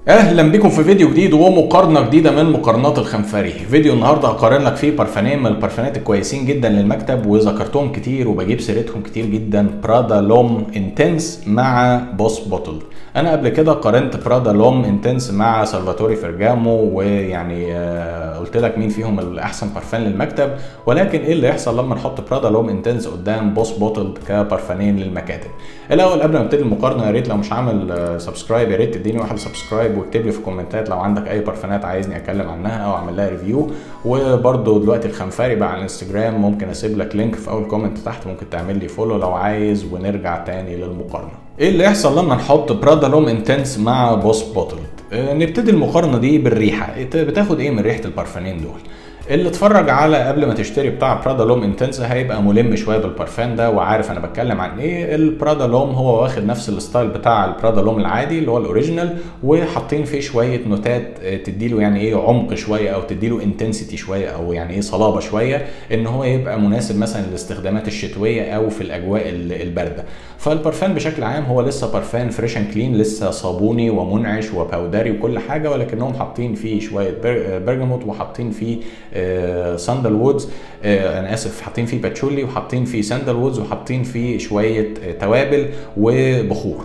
اهلا بكم في فيديو جديد ومقارنه جديده من مقارنات الخنفري فيديو النهارده هقارن لك فيه برفانين من البرفانات الكويسين جدا للمكتب وذكرتهم كتير وبجيب سيرتهم كتير جدا برادا لوم انتنس مع بوس بوتل انا قبل كده قارنت برادا لوم انتنس مع سالفاتوري فيرجامو ويعني آه، قلت لك مين فيهم الاحسن برفان للمكتب ولكن ايه اللي يحصل لما نحط برادا لوم انتنس قدام بوس بوتل كبرفانين للمكاتب الاول قبل ما ابتدي المقارنه يا ريت لو مش عامل آه، سبسكرايب يا ريت تديني واحد سبسكرايب واكتب لي في الكومنتات لو عندك اي برفانات عايزني اتكلم عنها او اعمل لها ريفيو وبرده دلوقتي الخنفاري بقى على الانستجرام ممكن اسيب لك لينك في اول كومنت تحت ممكن تعمل لي فولو لو عايز ونرجع تاني للمقارنه ايه اللي يحصل لما نحط برادا لوم انتنس مع بوس بوتل آه، نبتدي المقارنه دي بالريحه إنت بتاخد ايه من ريحه البرفانين دول اللي اتفرج على قبل ما تشتري بتاع برادا لوم انتنس هيبقى ملم شويه بالبرفان ده وعارف انا بتكلم عن ايه البرادا لوم هو واخد نفس الستايل بتاع البرادا لوم العادي اللي هو الاوريجينال وحاطين فيه شويه نوتات آه، تديله يعني ايه عمق شويه او تديله انتنسيتي شويه او يعني ايه صلابه شويه ان هو يبقى مناسب مثلا للاستخدامات الشتويه او في الاجواء ال- البارده فالبرفان بشكل عام هو لسه برفان فريش اند كلين لسه صابوني ومنعش وباودري وكل حاجه ولكنهم حاطين فيه شويه بر- برجموت وحاطين فيه آه، ساندل وودز آه، انا اسف حاطين فيه باتشولي وحاطين فيه ساندل وودز وحاطين فيه شويه آه، توابل وبخور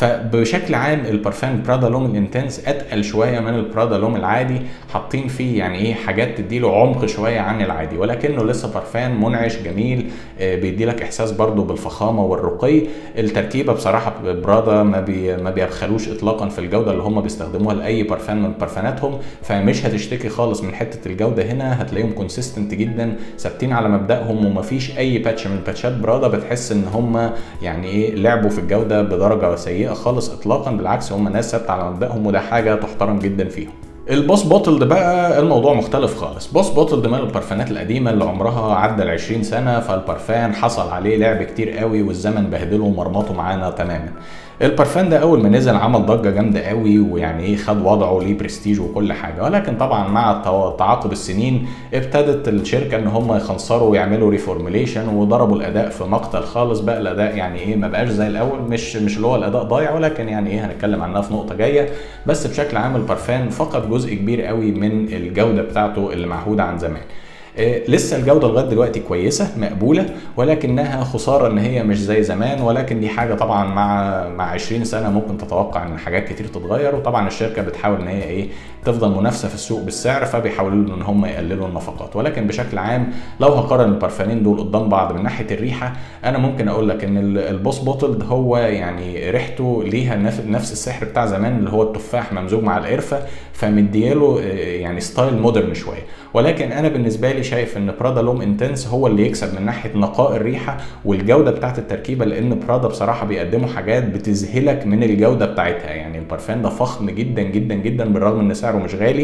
فبشكل عام البرفان برادا لوم الانتنس اتقل شويه من البرادا لوم العادي حاطين فيه يعني ايه حاجات تديله عمق شويه عن العادي ولكنه لسه برفان منعش جميل آه، بيديلك احساس برضو بالفخامه والرقي التركيبه بصراحه برادا ما بي ما بيبخلوش اطلاقا في الجوده اللي هم بيستخدموها لاي برفان من برفاناتهم فمش هتشتكي خالص من حته الجوده هنا هتلاقيهم كونسيستنت جدا ثابتين على مبدأهم ومفيش اي باتش من باتشات برادا بتحس ان هم يعني ايه لعبوا في الجوده بدرجه سيئه خالص اطلاقا بالعكس هم ناس ثابته على مبدأهم وده حاجه تحترم جدا فيهم البوس بوتل ده بقى الموضوع مختلف خالص بوس بوتل ده من البرفانات القديمة اللي عمرها عدى ال 20 سنة فالبرفان حصل عليه لعب كتير قوي والزمن بهدله ومرمطه معانا تماما البرفان ده اول ما نزل عمل ضجه جامده قوي ويعني ايه خد وضعه ليه برستيج وكل حاجه ولكن طبعا مع التو- تعاقب السنين ابتدت الشركه ان هم يخنصروا ويعملوا ريفورميليشن وضربوا الاداء في مقتل خالص بقى الاداء يعني ايه ما بقاش زي الاول مش مش اللي هو الاداء ضايع ولكن يعني ايه هنتكلم عنها في نقطه جايه بس بشكل عام البرفان فقد جزء كبير قوي من الجوده بتاعته اللي معهوده عن زمان آه، لسه الجوده لغايه دلوقتي كويسه مقبوله ولكنها خساره ان هي مش زي زمان ولكن دي حاجه طبعا مع مع 20 سنه ممكن تتوقع ان حاجات كتير تتغير وطبعا الشركه بتحاول ان هي ايه تفضل منافسه في السوق بالسعر فبيحاولوا ان هم يقللوا النفقات ولكن بشكل عام لو هقارن البرفانين دول قدام بعض من ناحيه الريحه انا ممكن اقول لك ان ال- البوس بوتل هو يعني ريحته ليها نف- نفس السحر بتاع زمان اللي هو التفاح ممزوج مع القرفه فمدياله آه، يعني ستايل مودرن شويه ولكن انا بالنسبه لي شايف ان برادا لوم انتنس هو اللي يكسب من ناحيه نقاء الريحه والجوده بتاعت التركيبه لان برادا بصراحه بيقدموا حاجات بتذهلك من الجوده بتاعتها يعني البرفان ده فخم جدا جدا جدا بالرغم ان سعره مش غالي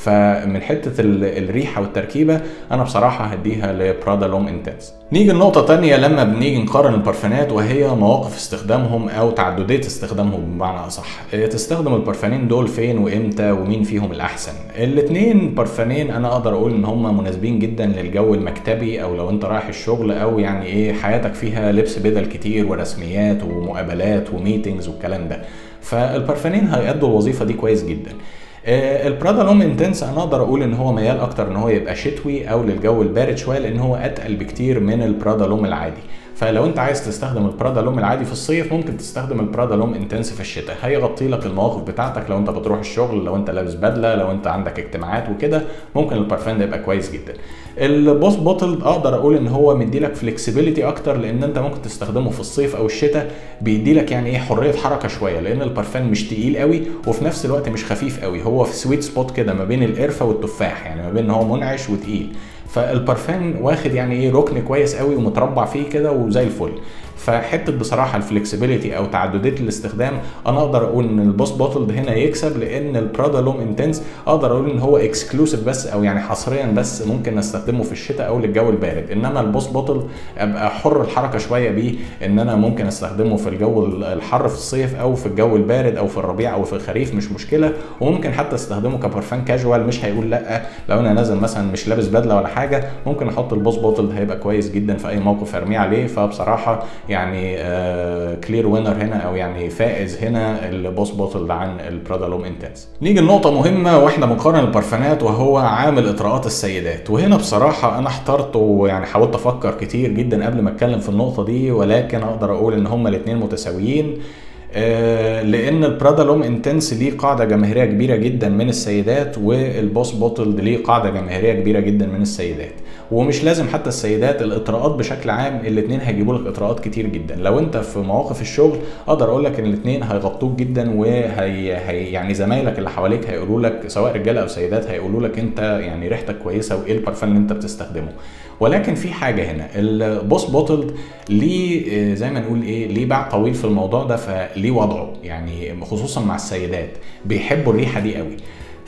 فمن حته ال- الريحه والتركيبه انا بصراحه هديها لبرادا لوم انتنس نيجي لنقطة تانية لما بنيجي نقارن البرفانات وهي مواقف استخدامهم أو تعددية استخدامهم بمعنى أصح إيه، تستخدم البرفانين دول فين وإمتى ومين فيهم الأحسن الاتنين برفانين أنا أقدر أقول إن هم مناسبين جدا للجو المكتبي أو لو أنت رايح الشغل أو يعني إيه حياتك فيها لبس بدل كتير ورسميات ومقابلات وميتينجز والكلام ده فالبرفانين هيأدوا الوظيفة دي كويس جدا آه، البرادا لوم انتنس انا اقدر اقول ان هو ميال اكتر ان هو يبقى شتوي او للجو البارد شويه لان هو اتقل بكتير من البرادا لوم العادي فلو انت عايز تستخدم البرادا لوم العادي في الصيف ممكن تستخدم البرادا لوم انتنس في الشتاء هيغطي لك المواقف بتاعتك لو انت بتروح الشغل لو انت لابس بدله لو انت عندك اجتماعات وكده ممكن البرفان ده يبقى كويس جدا البوس بوتل اقدر اقول ان هو مديلك فلكسبيليتي اكتر لان انت ممكن تستخدمه في الصيف او الشتاء بيديلك يعني ايه حريه حركه شويه لان البرفان مش تقيل قوي وفي نفس الوقت مش خفيف قوي هو في سويت سبوت كده ما بين القرفه والتفاح يعني ما بين ان هو منعش وتقيل فالبرفان واخد يعني ايه ركن كويس قوي ومتربع فيه كده وزي الفل فحته بصراحه الفلكسبيليتي او تعدديه الاستخدام انا اقدر اقول ان البوس بوتل هنا يكسب لان البرادا لوم انتنس اقدر اقول ان هو اكسكلوسيف بس او يعني حصريا بس ممكن استخدمه في الشتاء او للجو البارد انما البوس بوتل ابقى حر الحركه شويه بيه ان انا ممكن استخدمه في الجو الحر في الصيف او في الجو البارد او في الربيع او في الخريف مش مشكله وممكن حتى استخدمه كبرفان كاجوال مش هيقول لا لو انا نازل مثلا مش لابس بدله ولا حاجه ممكن احط البوس بوتل هيبقى كويس جدا في اي موقف ارميه عليه فبصراحه يعني كلير وينر هنا او يعني فائز هنا البوس بوتل عن البرادا لوم انتنس نيجي لنقطه مهمه واحنا بنقارن البرفانات وهو عامل اطراءات السيدات وهنا بصراحه انا احترت ويعني حاولت افكر كتير جدا قبل ما اتكلم في النقطه دي ولكن اقدر اقول ان هما الاثنين متساويين آه، لان البرادا لوم انتنس ليه قاعده جماهيريه كبيره جدا من السيدات والبوس بوتل ليه قاعده جماهيريه كبيره جدا من السيدات ومش لازم حتى السيدات الاطراءات بشكل عام الاثنين هيجيبوا لك اطراءات كتير جدا لو انت في مواقف الشغل اقدر اقول لك ان الاثنين هيغطوك جدا وهي هي يعني زمايلك اللي حواليك هيقولوا لك سواء رجاله او سيدات هيقولوا لك انت يعني ريحتك كويسه وايه البرفان اللي انت بتستخدمه ولكن في حاجه هنا البوس بوتل ليه آه، زي ما نقول ايه ليه باع طويل في الموضوع ده فليه وضعه يعني خصوصا مع السيدات بيحبوا الريحه دي قوي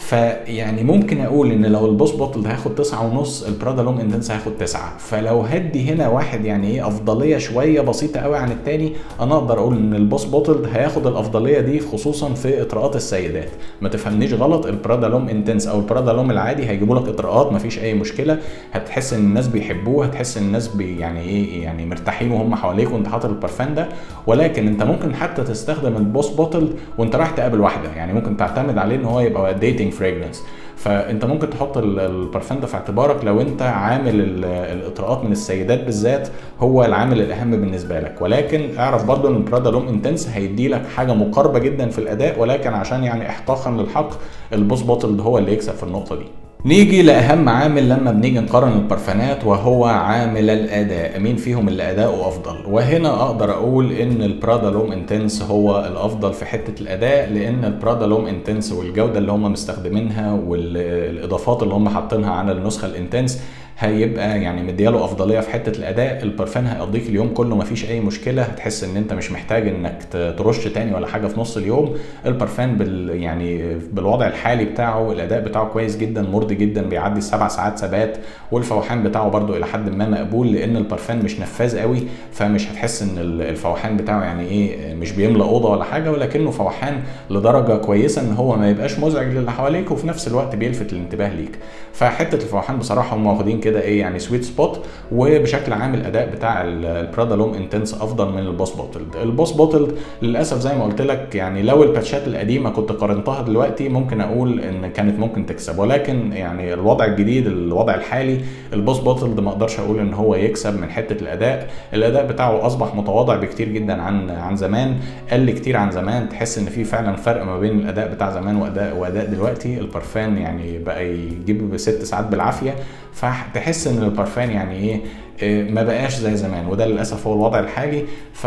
فيعني ممكن اقول ان لو البوس بوتل هياخد تسعة ونص البرادا لوم انتنس هياخد تسعة فلو هدي هنا واحد يعني ايه افضليه شويه بسيطه قوي عن التاني انا اقدر اقول ان البوس بوتل هياخد الافضليه دي خصوصا في اطراءات السيدات ما تفهمنيش غلط البرادا لوم انتنس او البرادا لوم العادي هيجيبوا لك اطراءات مفيش اي مشكله هتحس ان الناس بيحبوه هتحس ان الناس بي يعني ايه يعني مرتاحين وهم حواليك وانت حاطط البرفان ده ولكن انت ممكن حتى تستخدم البوس بوتل وانت رايح تقابل واحده يعني ممكن تعتمد عليه ان هو يبقى ديتنج فريجرنس فانت ممكن تحط ال- البرفان ده في اعتبارك لو انت عامل ال- الاطراءات من السيدات بالذات هو العامل الاهم بالنسبه لك ولكن اعرف برضو ان برادا لوم انتنس هيدي لك حاجه مقاربه جدا في الاداء ولكن عشان يعني احقاقا للحق البوس بوتل هو اللي يكسب في النقطه دي نيجي لأهم عامل لما بنيجي نقارن البرفانات وهو عامل الأداء مين فيهم اللي أداؤه أفضل وهنا أقدر أقول إن البرادا لوم انتنس هو الأفضل في حتة الأداء لأن البرادا لوم انتنس والجودة اللي هم مستخدمينها والإضافات اللي هم حاطينها على النسخة الانتنس هيبقى يعني مدياله افضليه في حته الاداء البرفان هيقضيك اليوم كله مفيش اي مشكله هتحس ان انت مش محتاج انك ت- ترش تاني ولا حاجه في نص اليوم البرفان بال يعني بالوضع الحالي بتاعه الاداء بتاعه كويس جدا مرضي جدا بيعدي السبع ساعات ثبات والفوحان بتاعه برده الى حد ما مقبول لان البرفان مش نفاذ قوي فمش هتحس ان ال- الفوحان بتاعه يعني ايه مش بيملى اوضه ولا حاجه ولكنه فوحان لدرجه كويسه ان هو ما يبقاش مزعج للي حواليك وفي نفس الوقت بيلفت الانتباه ليك فحته الفوحان بصراحه هم واخدين كده ايه يعني سويت سبوت وبشكل عام الاداء بتاع ال- البرادا لوم انتنس افضل من البوس بوتل البوس بوتل للاسف زي ما قلت لك يعني لو الباتشات القديمه كنت قارنتها دلوقتي ممكن اقول ان كانت ممكن تكسب ولكن يعني الوضع الجديد الوضع الحالي البوس بوتل ده ما اقدرش اقول ان هو يكسب من حته الاداء الاداء بتاعه اصبح متواضع بكتير جدا عن عن زمان قل كتير عن زمان تحس ان في فعلا فرق ما بين الاداء بتاع زمان واداء واداء دلوقتي البرفان يعني بقى يجيب ست ساعات بالعافيه فتحس ان البرفان يعني ايه إيه، ما بقاش زي زمان وده للاسف هو الوضع الحالي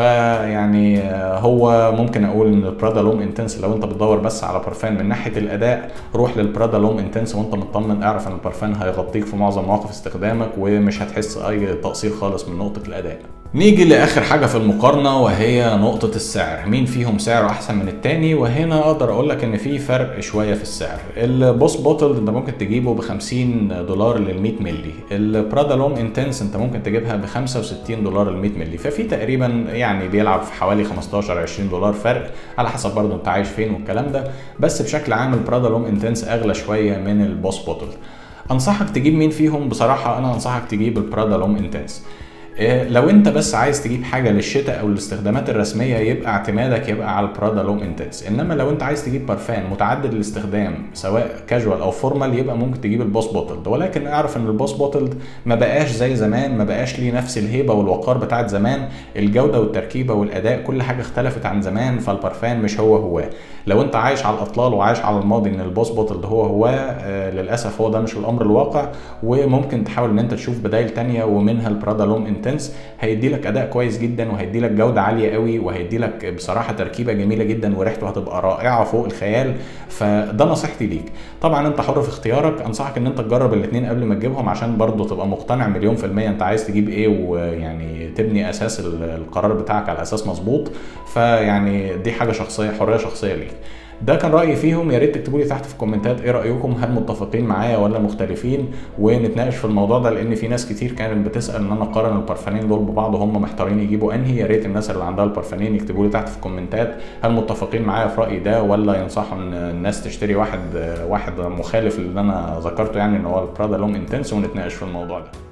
فيعني آه، هو ممكن اقول ان البرادا لوم انتنس لو انت بتدور بس على برفان من ناحيه الاداء روح للبرادا لوم انتنس وانت مطمن اعرف ان البرفان هيغطيك في معظم مواقف استخدامك ومش هتحس اي تقصير خالص من نقطه الاداء نيجي لاخر حاجه في المقارنه وهي نقطه السعر مين فيهم سعره احسن من التاني وهنا اقدر اقول لك ان في فرق شويه في السعر البوس بوتل انت ممكن تجيبه ب 50 دولار لل 100 مللي البرادا لوم انتنس انت ممكن تجيبها ب 65 دولار ال 100 مللي ففي تقريبا يعني بيلعب في حوالي 15 20 دولار فرق على حسب برضه انت عايش فين والكلام ده بس بشكل عام البرادا لوم انتنس اغلى شويه من البوس بوتل انصحك تجيب مين فيهم بصراحه انا انصحك تجيب البرادا لوم انتنس إيه، لو انت بس عايز تجيب حاجه للشتاء او الاستخدامات الرسميه يبقى اعتمادك يبقى على البرادا لوم انتنس انما لو انت عايز تجيب برفان متعدد الاستخدام سواء كاجوال او فورمال يبقى ممكن تجيب البوس بوتلد ولكن اعرف ان البوس بوتلد ما بقاش زي زمان ما بقاش ليه نفس الهيبه والوقار بتاعت زمان الجوده والتركيبه والاداء كل حاجه اختلفت عن زمان فالبرفان مش هو هو لو انت عايش على الاطلال وعايش على الماضي ان البوس بوتلد هو هو آه للاسف هو ده مش الامر الواقع وممكن تحاول ان انت تشوف بدائل تانية ومنها البرادا لوم انتنس هيدي لك اداء كويس جدا وهيدي لك جوده عاليه قوي وهيدي لك بصراحه تركيبه جميله جدا وريحته هتبقى رائعه فوق الخيال فده نصيحتي ليك طبعا انت حر في اختيارك انصحك ان انت تجرب الاثنين قبل ما تجيبهم عشان برضه تبقى مقتنع مليون في الميه انت عايز تجيب ايه ويعني تبني اساس ال- القرار بتاعك على اساس مظبوط فيعني دي حاجه شخصيه حريه شخصيه ليك ده كان رايي فيهم يا ريت تكتبوا لي تحت في الكومنتات ايه رايكم هل متفقين معايا ولا مختلفين ونتناقش في الموضوع ده لان في ناس كتير كانت بتسال ان انا اقارن البرفانين دول ببعض وهم محتارين يجيبوا انهي يا ريت الناس اللي عندها البرفانين يكتبوا لي تحت في الكومنتات هل متفقين معايا في رايي ده ولا ينصحوا ان الناس تشتري واحد واحد مخالف اللي انا ذكرته يعني ان هو البرادا لوم انتنس ونتناقش في الموضوع ده